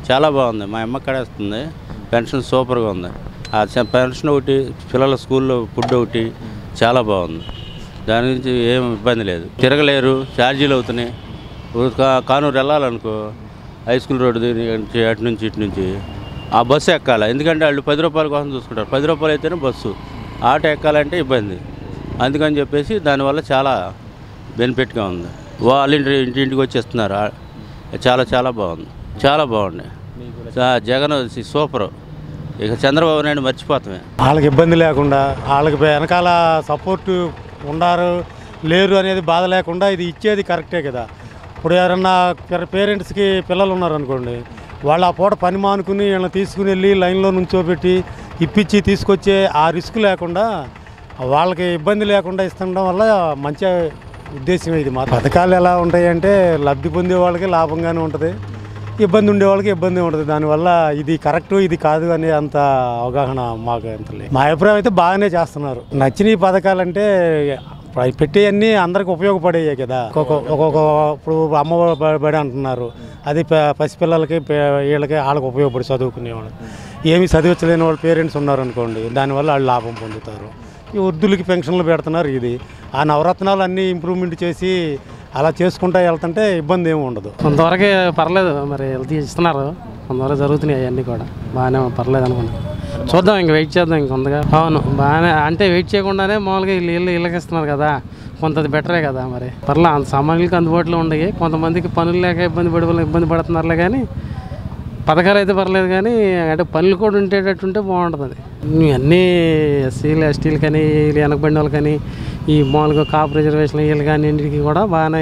చాలా బాగుంది మా అమ్మ కడేస్తుంది పెన్షన్ సూపర్గా ఉంది ఆ చ- పెన్షన్ ఒకటి పిల్లల స్కూల్లో ఫుడ్ ఒకటి చాలా బాగుంది దాని గురించి ఏం ఇబ్బంది లేదు తిరగలేరు ఛార్జీలు అవుతున్నాయి ఇప్పుడు కా- కానూరు వెళ్ళాలనుకో హై స్కూల్ రోడ్డు దగ్గర నుంచి అటు నుంచి ఇటు నుంచి ఆ బస్సు ఎక్కాలి ఎందుకంటే వాళ్ళు పది రూపాయల కోసం చూసుకుంటారు పది రూపాయలు అయితేనే బస్సు ఆటో ఎక్కాలంటే ఇబ్బంది అందుకని చెప్పేసి దానివల్ల చాలా బెనిఫిట్గా ఉంది వాళ్ళ ఇంటి ఇంటింటికి వచ్చేస్తున్నారు ఆ- చాలా చాలా బాగుంది చాలా బాగుంది చా- జగన్ సి- సూపర్ ఇక చంద్రబాబు నాయుడు మర్చిపోతామే వాళ్ళకి ఇబ్బంది లేకుండా వాళ్ళకి వెనకాల సపోర్ట్ ఉండారు లేరు అనేది బాధ లేకుండా ఇది ఇచ్చేది కరెక్టే కదా ఇప్పుడు ఎవరన్నా పేరెంట్స్కి పిల్లలు ఉన్నారనుకోండి వాళ్ళు ఆ పూట పని మానుకుని వీళ్ళని తీసుకుని వెళ్ళి లైన్లో నుంచోబెట్టి ఇప్పించి తీసుకొచ్చే ఆ రిస్క్ లేకుండా వాళ్ళకి ఇబ్బంది లేకుండా ఇస్తుండడం వల్ల మంచి ఉద్దేశం ఇది మా పథకాలు ఎలా ఉంటాయంటే లబ్ధి పొందే వాళ్ళకి లాభంగానే ఉంటుంది ఇబ్బంది ఉండే వాళ్ళకి ఇబ్బంది ఉంటుంది దానివల్ల ఇది కరెక్ట్ ఇది కాదు అనే అంత అవగాహన మాకు ఎంత లేదు మా అభిప్రాయం అయితే బాగానే చేస్తున్నారు నచ్చిన ఈ పథకాలంటే అవి పెట్టేవన్నీ అందరికి ఉపయోగపడేయే కదా ఒక్కొక్క ఒక్కొక్క ఇప్పుడు అమ్మ బ- బడి అంటున్నారు అది ప- పసిపిల్లలకి పే- వీళ్ళకి వాళ్ళకి ఉపయోగపడి చదువుకునేవాళ్ళు ఏమి చదివించలేని వాళ్ళ పేరెంట్స్ ఉన్నారనుకోండి దానివల్ల వాళ్ళు లాభం పొందుతారు ఈ వృద్ధులకి పెన్షన్లు పెడుతున్నారు ఇది ఆ నవరత్నాలు అన్నీ ఇంప్రూవ్మెంట్ చేసి అలా చేసుకుంటా వెళ్తుంటే ఇబ్బంది ఏమి ఉండదు కొంతవరకు పర్లేదు మరి వెళ్తీ ఇస్తున్నారు కొంతవరకు జరుగుతున్నాయి అవన్నీ కూడా బాగానే పర్లేదు అనుకుంటా చూద్దాం ఇంక వెయిట్ చేద్దాం ఇంక కొంతగా అవును బాగానే అంటే వెయిట్ చేయకుండానే మామూలుగా వీళ్ళు ఇల్లు ఇళ్ళకి ఇస్తున్నారు కదా కొంత బెటరే కదా మరి పర్లే అంత సామాన్యులకి అందుబాటులో ఉండయి కొంతమందికి పనులు లేక ఇబ్బంది పడి వాళ్ళు ఇబ్బంది పడుతున్నారులే కానీ పథకాలు అయితే పర్లేదు కానీ అంటే పనులు కూడా ఉండేటట్టు ఉంటే బాగుంటుంది అది అన్నీ ఎస్సీలు ఎస్టీలు కానీ వీళ్ళు వెనకబడిన వాళ్ళు కానీ ఈ మామూలుగా కాపు రిజర్వేషన్ వీళ్ళు కానీ ఇంటికి కూడా బాగానే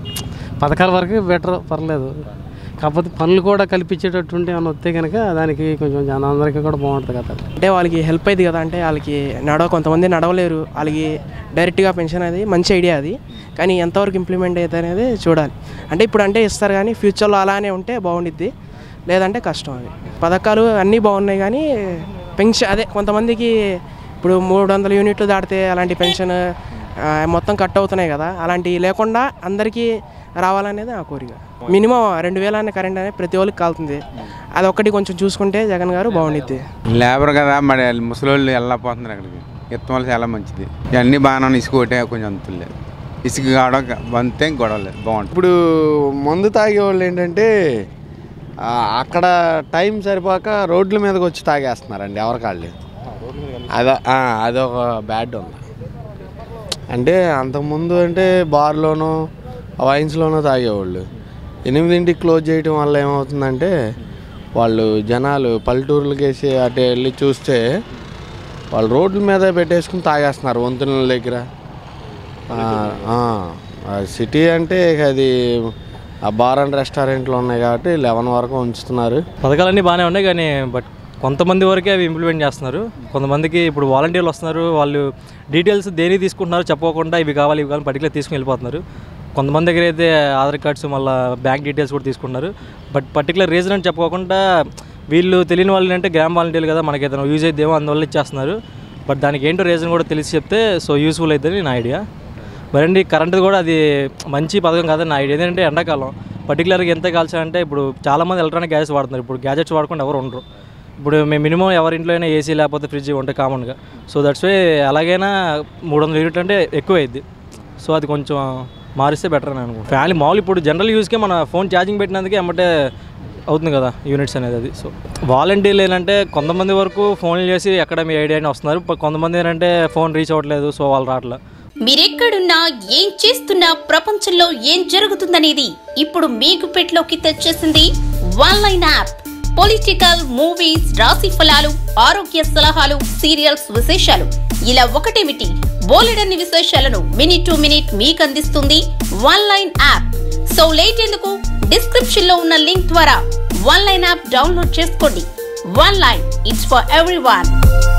పథకాల వరకు బెటర్ పర్లేదు కాకపోతే పనులు కూడా కల్పించేటట్టు ఉంటే ఏమైనా వస్తే కనుక దానికి కొంచెం జనాలందరికీ కూడా బాగుంటుంది కదా అంటే వాళ్ళకి హెల్ప్ అయింది కదా అంటే వాళ్ళకి నడవ కొంతమంది నడవలేరు వాళ్ళకి డైరెక్ట్గా పెన్షన్ అది మంచి ఐడియా అది కానీ ఎంతవరకు ఇంప్లిమెంట్ అవుతుంది అనేది చూడాలి అంటే ఇప్పుడు అంటే ఇస్తారు కానీ ఫ్యూచర్లో అలానే ఉంటే బాగుండిద్ది లేదంటే కష్టం అది పథకాలు అన్నీ బాగున్నాయి కానీ పెన్షన్ అదే కొంతమందికి ఇప్పుడు మూడు వందల యూనిట్లు దాటితే అలాంటి పెన్షన్ ఆ, మొత్తం కట్ అవుతున్నాయి కదా అలాంటివి లేకుండా అందరికీ రావాలనేది నా కోరిక మినిమం రెండు వేల అనే కరెంట్ అనేది ప్రతి ఒక్కరికి కాలుతుంది అది ఒక్కటి కొంచెం చూసుకుంటే జగన్ గారు బాగుండిద్ది లేబర్ కదా మరి వాళ్ళు ముసలోళ్ళు వెళ్ళకపోతున్నారు అక్కడికి ఎత్తు వల్ల చాలా మంచిది ఇవన్నీ బాగానే ఉన్నాయి. ఇసుక ఒకటే కొంచెం అంతులేదు ఇసుక కావడం వంతే గొడవ లేదు బాగుంటుంది ఇప్పుడు మందు తాగే వాళ్ళు ఏంటంటే ఆ, అక్కడ టైం సరిపోక రోడ్ల మీదకి వచ్చి తాగేస్తున్నారండి ఎవరికాళ్ళు అదో ఆ, అదొక బ్యాడ్ ఉంది అంటే అంతకుముందు అంటే బార్లోనో వైన్స్లోనో తాగేవాళ్ళు ఎనిమిదింటికి క్లోజ్ చేయడం వల్ల ఏమవుతుందంటే వాళ్ళు జనాలు పల్లెటూర్లకి వేసి అటు వెళ్ళి చూస్తే వాళ్ళు రోడ్ల మీద పెట్టేసుకుని తాగేస్తున్నారు వంతుల దగ్గర ఆ, ఆ, ఆ సిటీ అంటే ఇక అది ఆ బార్ అండ్ రెస్టారెంట్లు ఉన్నాయి కాబట్టి లెవెన్ వరకు ఉంచుతున్నారు పథకాలన్నీ బాగానే ఉన్నాయి కానీ బట్ కొంతమంది వరకే అవి ఇంప్లిమెంట్ చేస్తున్నారు కొంతమందికి ఇప్పుడు వాలంటీర్లు వస్తున్నారు వాళ్ళు డీటెయిల్స్ దేని తీసుకుంటున్నారు చెప్పకుండా ఇవి కావాలి ఇవి కావాలి పర్టికులర్ తీసుకుని వెళ్ళిపోతున్నారు కొంతమంది దగ్గర అయితే ఆధార్ కార్డ్స్ మళ్ళీ బ్యాంక్ డీటెయిల్స్ కూడా తీసుకుంటున్నారు బట్ పర్టికులర్ రీజన్ అని చెప్పుకోకుండా వీళ్ళు తెలియని వాళ్ళు అంటే గ్రామ వాలంటీర్లు కదా మనకి ఏదైనా యూజ్ అయిద్దేమో అందువల్ల ఇచ్చేస్తున్నారు బట్ దానికి ఏంటో రీజన్ కూడా తెలిసి చెప్తే సో యూస్ఫుల్ అవుతుంది నా ఐడియా మరండి కరెంట్ కూడా అది మంచి పథకం కాదని నా ఐడియా ఏంటంటే ఎండాకాలం పర్టికులర్గా ఎంత కాల్చాలంటే ఇప్పుడు చాలామంది ఎలక్ట్రానిక్ గ్యాస్ వాడుతున్నారు ఇప్పుడు గ్యాజెట్స్ వాడకుండా ఎవరు ఉండరు ఇప్పుడు మేము మినిమం ఎవరి ఇంట్లో అయినా ఏసీ లేకపోతే ఫ్రిడ్జ్ ఉంటాయి కామన్గా సో దట్స్ వే ఎలాగైనా మూడు వందల యూనిట్ అంటే ఎక్కువ అయింది సో అది కొంచెం మారిస్తే బెటర్ అని అనుకుంటున్నాను ఫ్యామిలీ మామూలు ఇప్పుడు జనరల్ యూస్కే మన ఫోన్ ఛార్జింగ్ పెట్టినందుకే ఎమ్మటే అవుతుంది కదా యూనిట్స్ అనేది అది సో వాలంటీర్లు ఏంటంటే కొంతమంది వరకు ఫోన్లు చేసి ఎక్కడ మీ ఐడియా అని వస్తున్నారు but కొంతమంది ఏంటంటే ఫోన్ రీచ్ అవ్వట్లేదు సో వాళ్ళు రావట్లేదు మీరెక్కడున్నా ఏం చేస్తున్నా ప్రపంచంలో ఏం జరుగుతుందనేది ఇప్పుడు మీకు పెట్లోకి తెచ్చేసింది one line app political movies రాశి ఫలాలు ఆరోగ్య సలహాలు సీరియల్స్ విశేషాలు ఇలా ఒకటేమిటి బోలెడన్ని విశేషాలను మినిట్ టు మినిట్ మీకు అందిస్తుంది one line app so late ఎందుకు డిస్క్రిప్షన్ లో ఉన్న లింక్ ద్వారా వన్ లైన్ యాప్ డౌన్లోడ్ చేసుకోండి one line it's for every